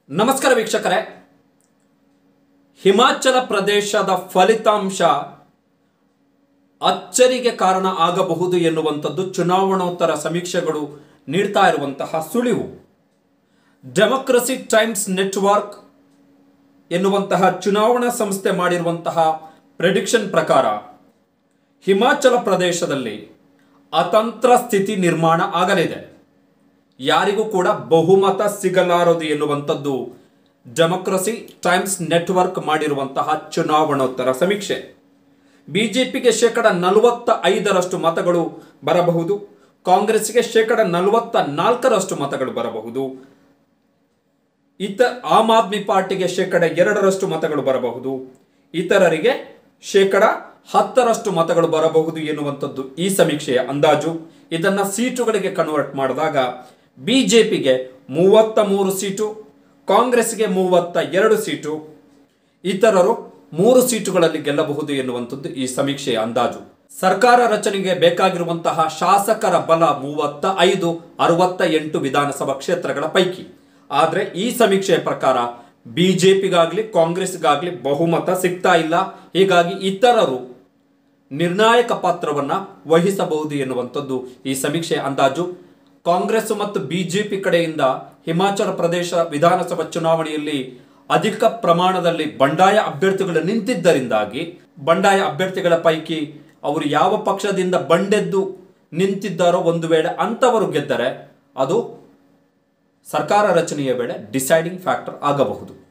ನಮಸ್ಕಾರ ವೀಕ್ಷಕರೇ ಹಿಮಾಚಲ ಪ್ರದೇಶದ ಫಲಿತಾಂಶ ಅಚ್ಚರಿಗೆ ಕಾರಣ ಆಗಬಹುದು ಎನ್ನುವಂಥದ್ದು ಚುನಾವಣೋತ್ತರ ಸಮೀಕ್ಷೆಗಳು ನೀಡ್ತಾ ಇರುವಂತಹ ಸುಳಿವು ಡೆಮೋಕ್ರಸಿ ಟೈಮ್ಸ್ ನೆಟ್ವರ್ಕ್ ಎನ್ನುವಂತಹ ಚುನಾವಣಾ ಸಂಸ್ಥೆ ಮಾಡಿರುವಂತಹ ಪ್ರೆಡಿಕ್ಷನ್ ಪ್ರಕಾರ ಹಿಮಾಚಲ ಪ್ರದೇಶದಲ್ಲಿ ಅತಂತ್ರ ಸ್ಥಿತಿ ನಿರ್ಮಾಣ ಆಗಲಿದೆ ಯಾರಿಗೂ ಕೂಡ ಬಹುಮತ ಸಿಗಲಾರದು ಎನ್ನುವಂಥದ್ದು ಡೆಮೋಕ್ರಸಿ ಟೈಮ್ಸ್ ನೆಟ್ವರ್ಕ್ ಮಾಡಿರುವಂತಹ ಚುನಾವಣೋತ್ತರ ಸಮೀಕ್ಷೆ ಬಿಜೆಪಿಗೆ ಶೇಕಡ ನಲವತ್ತ ಐದರಷ್ಟು ಮತಗಳು ಬರಬಹುದು ಕಾಂಗ್ರೆಸ್ಗೆ ಶೇಕಡ ನಲವತ್ತ ನಾಲ್ಕರಷ್ಟು ಮತಗಳು ಬರಬಹುದು ಇತ ಆಮ್ ಆದ್ಮಿ ಪಾರ್ಟಿಗೆ ಶೇಕಡ ಎರಡರಷ್ಟು ಮತಗಳು ಬರಬಹುದು ಇತರರಿಗೆ ಶೇಕಡ ಹತ್ತರಷ್ಟು ಮತಗಳು ಬರಬಹುದು ಎನ್ನುವಂಥದ್ದು ಈ ಸಮೀಕ್ಷೆಯ ಅಂದಾಜು ಇದನ್ನ ಸೀಟುಗಳಿಗೆ ಕನ್ವರ್ಟ್ ಮಾಡಿದಾಗ ಬಿಜೆಪಿಗೆ ಮೂವತ್ತ ಮೂರು ಸೀಟು ಕಾಂಗ್ರೆಸ್ಗೆ ಮೂವತ್ತ ಎರಡು ಸೀಟು ಇತರರು ಮೂರು ಸೀಟುಗಳಲ್ಲಿ ಗೆಲ್ಲಬಹುದು ಎನ್ನುವಂಥದ್ದು ಈ ಸಮೀಕ್ಷೆಯ ಅಂದಾಜು ಸರ್ಕಾರ ರಚನೆಗೆ ಬೇಕಾಗಿರುವಂತಹ ಶಾಸಕರ ಬಲ ಮೂವತ್ತ ಐದು ಅರವತ್ತ ಎಂಟು ವಿಧಾನಸಭಾ ಕ್ಷೇತ್ರಗಳ ಪೈಕಿ ಆದರೆ ಈ ಸಮೀಕ್ಷೆಯ ಪ್ರಕಾರ ಬಿಜೆಪಿಗಾಗ್ಲಿ ಕಾಂಗ್ರೆಸ್ಗಾಗ್ಲಿ ಬಹುಮತ ಸಿಗ್ತಾ ಇಲ್ಲ ಹೀಗಾಗಿ ಇತರರು ನಿರ್ಣಾಯಕ ಪಾತ್ರವನ್ನ ವಹಿಸಬಹುದು ಎನ್ನುವಂಥದ್ದು ಈ ಸಮೀಕ್ಷೆಯ ಅಂದಾಜು ಕಾಂಗ್ರೆಸ್ ಮತ್ತು ಬಿಜೆಪಿ ಕಡೆಯಿಂದ ಹಿಮಾಚಲ ಪ್ರದೇಶ ವಿಧಾನಸಭಾ ಚುನಾವಣೆಯಲ್ಲಿ ಅಧಿಕ ಪ್ರಮಾಣದಲ್ಲಿ ಬಂಡಾಯ ಅಭ್ಯರ್ಥಿಗಳು ನಿಂತಿದ್ದರಿಂದಾಗಿ ಬಂಡಾಯ ಅಭ್ಯರ್ಥಿಗಳ ಪೈಕಿ ಅವರು ಯಾವ ಪಕ್ಷದಿಂದ ಬಂಡೆದ್ದು ನಿಂತಿದ್ದಾರೋ ಒಂದು ವೇಳೆ ಅಂಥವರು ಗೆದ್ದರೆ ಅದು ಸರ್ಕಾರ ರಚನೆಯ ವೇಳೆ ಡಿಸೈಡಿಂಗ್ ಫ್ಯಾಕ್ಟರ್ ಆಗಬಹುದು